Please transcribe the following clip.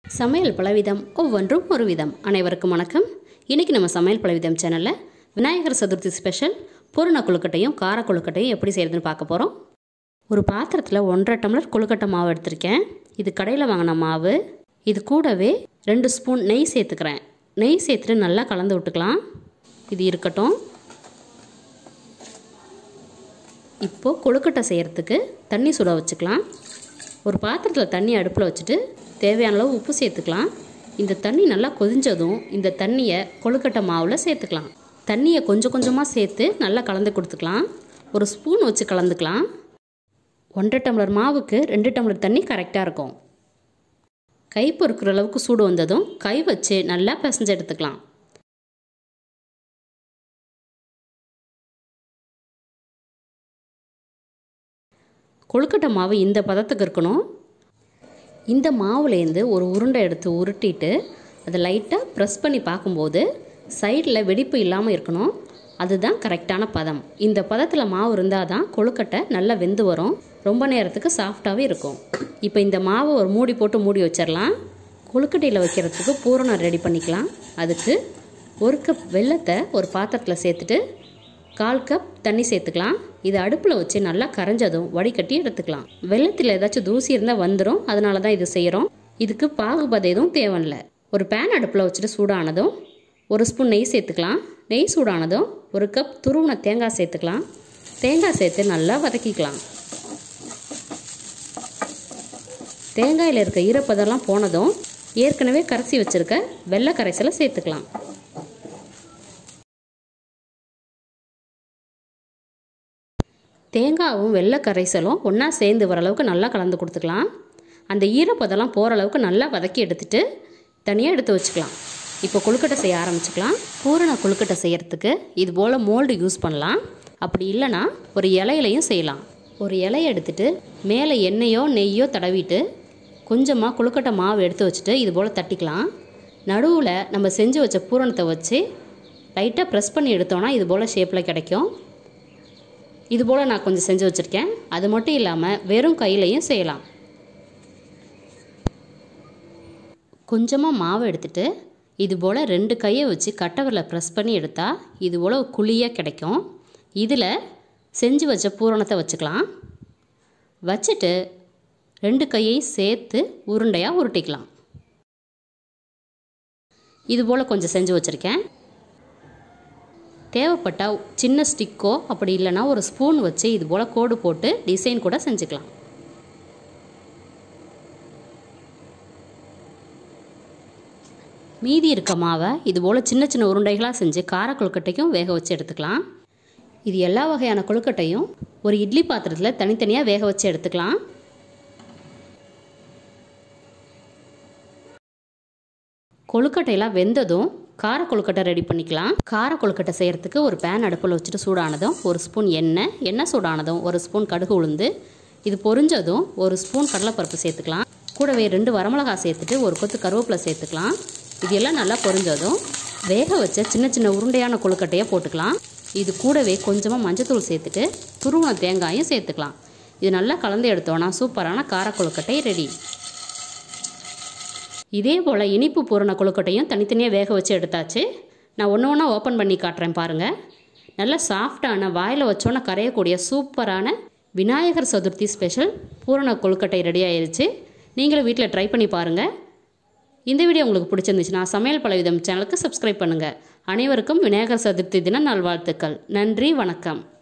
சமையல் பலவிதம் ஒவ்வொன்றும் ஒரு விதம் அனைவருக்கும் வணக்கம் இன்றைக்கி நம்ம சமையல் பலவிதம் சேனலில் விநாயகர் சதுர்த்தி ஸ்பெஷல் பூரண கொழுக்கட்டையும் கார கொழுக்கட்டையும் எப்படி செய்கிறதுன்னு பார்க்க போகிறோம் ஒரு பாத்திரத்தில் ஒன்றரை டம்ளர் கொழுக்கட்டை மாவு எடுத்திருக்கேன் இது கடையில் வாங்கின மாவு இது கூடவே ரெண்டு ஸ்பூன் நெய் சேர்த்துக்கிறேன் நெய் சேர்த்துட்டு நல்லா கலந்து விட்டுக்கலாம் இது இருக்கட்டும் இப்போது கொழுக்கட்டை செய்கிறதுக்கு தண்ணி சுட வச்சுக்கலாம் ஒரு பாத்திரத்தில் தண்ணி அடுப்பில் வச்சுட்டு தேவையான அளவு உப்பு சேர்த்துக்கலாம் இந்த தண்ணி நல்லா கொதிஞ்சதும் இந்த தண்ணியை கொழுக்கட்டை மாவில் சேர்த்துக்கலாம் தண்ணியை கொஞ்சம் கொஞ்சமாக சேர்த்து நல்லா கலந்து கொடுத்துக்கலாம் ஒரு ஸ்பூன் வச்சு கலந்துக்கலாம் ஒன்றரை டம்ளர் மாவுக்கு ரெண்டு டம்ளர் தண்ணி கரெக்டாக இருக்கும் கை பொறுக்கிற அளவுக்கு சூடு வந்ததும் கை வச்சு நல்லா பிசைஞ்சு எடுத்துக்கலாம் கொழுக்கட்டை மாவு இந்த பதத்துக்கு இருக்கணும் இந்த மாவுலேருந்து ஒரு உருண்டை எடுத்து உருட்டிட்டு அதை லைட்டாக ப்ரெஸ் பண்ணி பார்க்கும்போது சைடில் வெடிப்பு இல்லாமல் இருக்கணும் அதுதான் கரெக்டான பதம் இந்த பதத்தில் மாவு இருந்தால் தான் கொழுக்கட்டை நல்லா வெந்து வரும் ரொம்ப நேரத்துக்கு சாஃப்டாகவே இருக்கும் இப்போ இந்த மாவை ஒரு மூடி போட்டு மூடி வச்சிடலாம் கொழுக்கட்டையில் வைக்கிறதுக்கு பூரணம் ரெடி பண்ணிக்கலாம் அதுக்கு ஒரு கப் வெல்லத்தை ஒரு பாத்திரத்தில் சேர்த்துட்டு கால் கப் தண்ணி சேர்த்துக்கலாம் இது அடுப்பில் வச்சு நல்லா கரைஞ்சதும் வடிகட்டி எடுத்துக்கலாம் வெள்ளத்தில் ஏதாச்சும் தூசி இருந்தால் வந்துடும் அதனால தான் இது செய்கிறோம் இதுக்கு பாகுபதம் எதுவும் தேவையில்லை ஒரு பேன் அடுப்பில் வச்சுட்டு சூடானதும் ஒரு ஸ்பூன் நெய் சேர்த்துக்கலாம் நெய் சூடானதும் ஒரு கப் துருவின தேங்காய் சேர்த்துக்கலாம் தேங்காய் சேர்த்து நல்லா வதக்கிக்கலாம் தேங்காயில் இருக்க ஈரப்பதம்லாம் போனதும் ஏற்கனவே கரைச்சி வச்சுருக்க வெள்ளை கரைசலை சேர்த்துக்கலாம் தேங்காவும் வெள்ளை கரைசலும் ஒன்றா சேர்ந்து வர அளவுக்கு நல்லா கலந்து கொடுத்துக்கலாம் அந்த ஈரப்பதெல்லாம் போகிற அளவுக்கு நல்லா வதக்கி எடுத்துட்டு தனியாக எடுத்து வச்சுக்கலாம் இப்போ கொழுக்கட்டை செய்ய ஆரம்பிச்சுக்கலாம் பூரண கொழுக்கட்டை செய்கிறதுக்கு இது போல் மோல்டு யூஸ் பண்ணலாம் அப்படி இல்லைன்னா ஒரு இலையிலையும் செய்யலாம் ஒரு இலையை எடுத்துட்டு மேலே எண்ணெயோ நெய்யோ தடவிட்டு கொஞ்சமாக கொழுக்கட்டை மாவு எடுத்து வச்சுட்டு இது போல் தட்டிக்கலாம் நடுவில் நம்ம செஞ்சு வச்ச பூரணத்தை வச்சு லைட்டாக ப்ரெஸ் பண்ணி எடுத்தோன்னா இது போல் ஷேப்பில் கிடைக்கும் இது போல் நான் கொஞ்சம் செஞ்சு வச்சுருக்கேன் அது மட்டும் இல்லாமல் வெறும் கையிலையும் செய்யலாம் கொஞ்சமாக மாவு எடுத்துட்டு இது போல் ரெண்டு கையை வச்சு கட்டவரில் ப்ரெஸ் பண்ணி எடுத்தால் இது போல் குழியாக கிடைக்கும் இதில் செஞ்சு வச்ச பூரணத்தை வச்சுக்கலாம் வச்சுட்டு ரெண்டு கையையும் சேர்த்து உருண்டையாக உருட்டிக்கலாம் இது போல் கொஞ்சம் செஞ்சு வச்சுருக்கேன் தேவைப்பட்டால் சின்ன ஸ்டிக்கோ அப்படி இல்லைன்னா ஒரு ஸ்பூன் வச்சு இது போல் கோடு போட்டு டிசைன் கூட செஞ்சுக்கலாம் மீதி இருக்க மாவை இது போல் சின்ன சின்ன உருண்டைகளாக செஞ்சு கார கொழுக்கட்டைக்கும் வேக வச்சு எடுத்துக்கலாம் இது எல்லா வகையான கொழுக்கட்டையும் ஒரு இட்லி பாத்திரத்தில் தனித்தனியாக வேக வச்சு எடுத்துக்கலாம் கொழுக்கட்டையெல்லாம் வெந்ததும் கார கொழுக்கட்டை ரெடி பண்ணிக்கலாம் கார கொழுக்கட்டை செய்கிறதுக்கு ஒரு பேன் அடுப்பில் வச்சுட்டு சூடானதும் ஒரு ஸ்பூன் எண்ணெய் எண்ணெய் சூடானதும் ஒரு ஸ்பூன் கடுகு உளுந்து இது பொரிஞ்சதும் ஒரு ஸ்பூன் கடலைப்பருப்பு சேர்த்துக்கலாம் கூடவே ரெண்டு வரமிளகாய் சேர்த்துட்டு ஒரு கொத்து கருவேப்பிலை சேர்த்துக்கலாம் இது எல்லாம் நல்லா பொரிஞ்சதும் வேக வச்ச சின்ன சின்ன உருண்டையான கொழுக்கட்டையை போட்டுக்கலாம் இது கூடவே கொஞ்சமாக மஞ்சத்தூள் சேர்த்துட்டு துருவன தேங்காயும் சேர்த்துக்கலாம் இது நல்லா கலந்து எடுத்தோன்னா சூப்பரான கார கொழுக்கட்டை ரெடி இதே போல் இனிப்பு பூரண கொழுக்கட்டையும் தனித்தனியாக வேக வச்சு எடுத்தாச்சு நான் ஒன்று ஒன்றா ஓப்பன் பண்ணி காட்டுறேன் பாருங்கள் நல்ல சாஃப்டான வாயில் வச்சோன்னே கரையக்கூடிய சூப்பரான விநாயகர் சதுர்த்தி ஸ்பெஷல் பூரண கொழுக்கட்டை ரெடி ஆயிருச்சு நீங்களும் வீட்டில் ட்ரை பண்ணி பாருங்கள் இந்த வீடியோ உங்களுக்கு பிடிச்சிருந்துச்சுன்னா சமையல் பலவிதம் சேனலுக்கு சப்ஸ்கிரைப் பண்ணுங்கள் அனைவருக்கும் விநாயகர் சதுர்த்தி தின நல்வாழ்த்துக்கள் நன்றி வணக்கம்